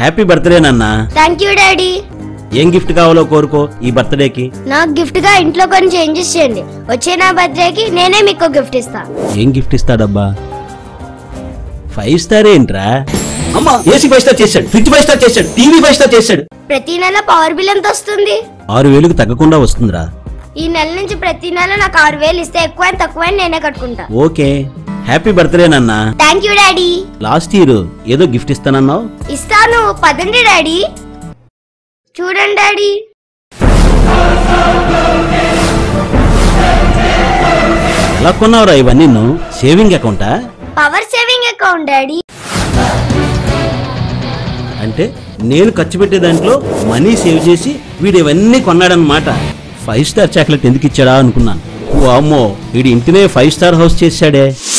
happy birthday నాన్న thank you daddy ఏం gift కావాలో కోరుకో ఈ బర్త్డేకి నాకు గిఫ్ట్ గా ఇంట్లో కొన్ని చేంజెస్ చేయండి వచ్చే నా బర్త్డేకి నేనే మీకు గిఫ్ట్ ఇస్తా ఏం గిఫ్ట్ ఇస్తాడబ్బా ఫైవ్ స్టార్ ఏంట్రా అమ్మా ఏసీ ఫైవ్ స్టార్ చేశాడు ఫ్రిడ్జ్ ఫైవ్ స్టార్ చేశాడు టీవీ ఫైవ్ స్టార్ చేశాడు ప్రతి నెల పవర్ బిల్ ఎంత వస్తుంది ఆరు వేలకు తగ్గకుండా వస్తుందిరా ఈ నెల నుంచి ప్రతి నెల నాకు ఆరు వేలు ఇస్తే ఎక్కువ అని తక్కువ అని నేనే కట్టుకుంటా ఓకే హ్యాపీ బర్త్డే నాన్న thank you daddy last year ఏదో గిఫ్ట్ ఇస్తానన్నావు ఇస్తాను పదండి డాడీ చూడండి డాడీ ఎలా కొన్నావురా ఇవన్నీ నువ్వు సేవింగ్ అకౌంటా పవర్ సేవింగ్ అకౌంట్ డాడీ అంటే నేను ఖర్చు పెట్టే దాంట్లో మనీ సేవ్ చేసి వీడు ఇవన్నీ కొన్నాడనమాట ఫైవ్ స్టార్ చాక్లెట్ ఎందుకు ఇచ్చాడా అనుకున్నాను ఓ అమ్మో వీడి ఇంటినే ఫైవ్ స్టార్ హౌస్ చేశాడే